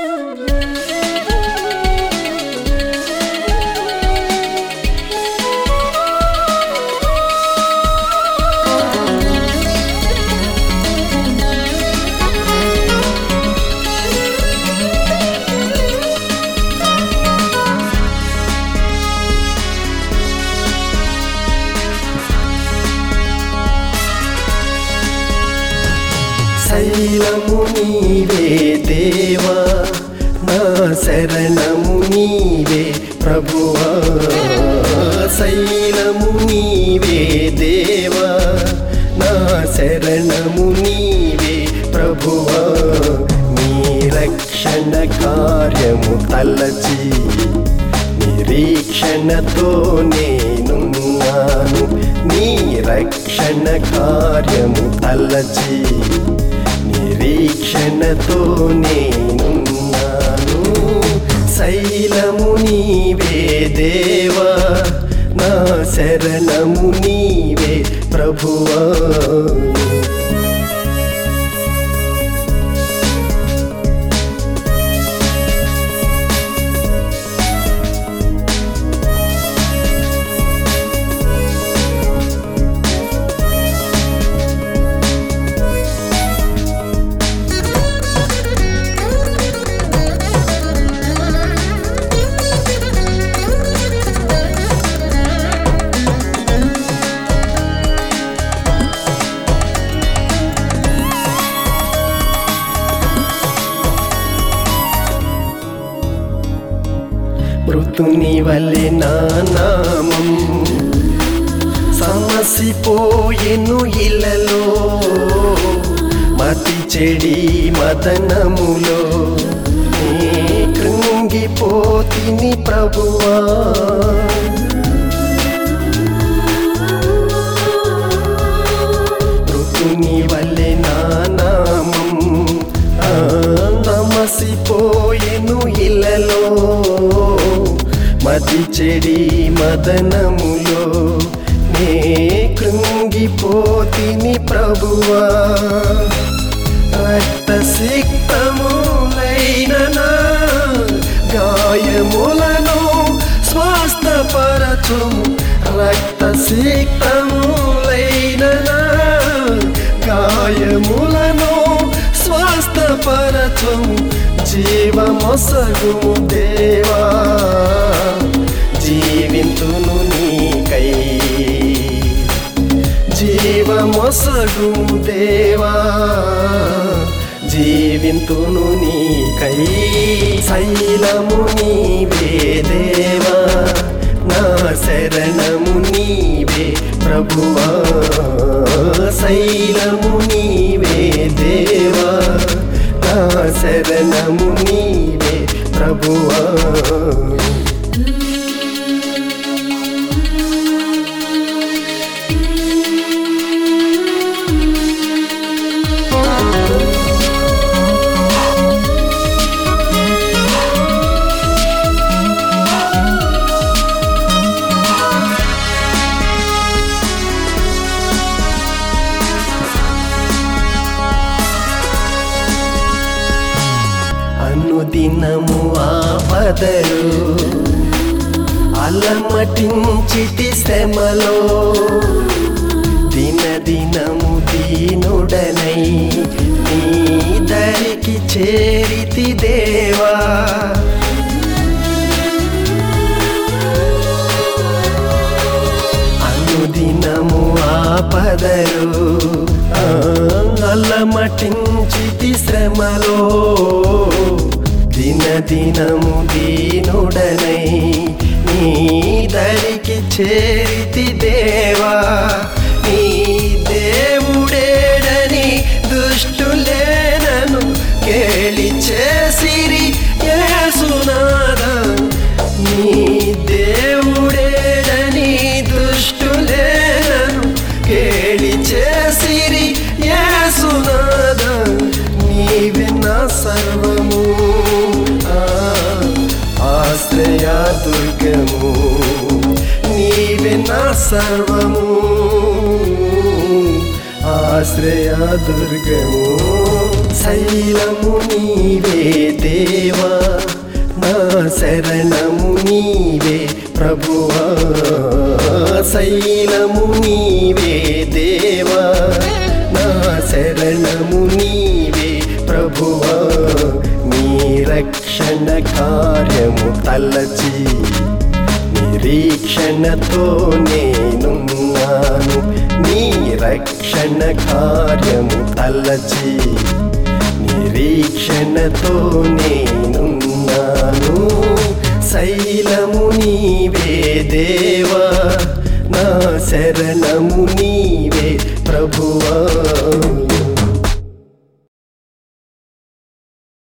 శైలము నీవే దేవా నా శరణము నీవే ప్రభువా శైలము నీవే దేవా నా శరణము నీవే ప్రభువా నీ రక్షణ కార్యము తలచి నిరీక్షణతో నేనున్నాను నీ రక్షణ కార్యము తలచి నిరీక్షణతో నేనున్నాను శైలము నీవే దేవా నా శరణము నీవే ప్రభువా మృతుని వలె నా నామం సమసిపోయెను ఇలలో మతి చెడి మదనములో నీ కృంగిపోతిని ప్రభువా మృతుని వలె నా నామం ఆ, నమసిపోయెను ఇలలో మతి చెడి మదనములో నే కృంగిపోతిని ప్రభువా రక్త సిక్తములైన నా గాయములను స్వస్థపరచుము రక్త సిక్తములైన నా గాయములను స్వస్థపరచుము జీవమొసగుము దేవా జీవింతును నీకై జీవమొసగుము దేవా జీవింతును నీకై శైలము నీవే దేవా నా శరణము నీవే ప్రభువా శైలము నీవే దేవా నా శరణము నీవే ప్రభువా అనుదినము ఆపదలు అలమటించితి శ్రమలో దినదినము దీనుడనై నీ దరికి చేరితి దేవా అనుదినము ఆపదలు ఆ, అల్లమటించితి శ్రమలో దినదినము దీనుడనై నీ దరికి చేరితి దేవా నీ దేవుడేడని దుష్టులేనను కేళి చేసిరి యేసునాథ నీ దేవుడేడని దుష్టులేనను కేళి చేసిరి యేసునాథ నీవే నా సర్వము ఆ, ఆశ్రయ దుర్గము నీవే నా సర్వము ఆశ్రయ దుర్గము శైలము నీవే దేవా నా శరణము నీవే ప్రభువా శైలము నీవే దేవా నా శరణము నీవే ప్రభువా నీ రక్షణ కార్యము తలచి నిరీక్షణతో నేనున్నాను నీ రక్షణ కార్యము తలచి నిరీక్షణతో నేనున్నాను శైలము నీవే దేవా నా శరణము నీవే ప్రభువా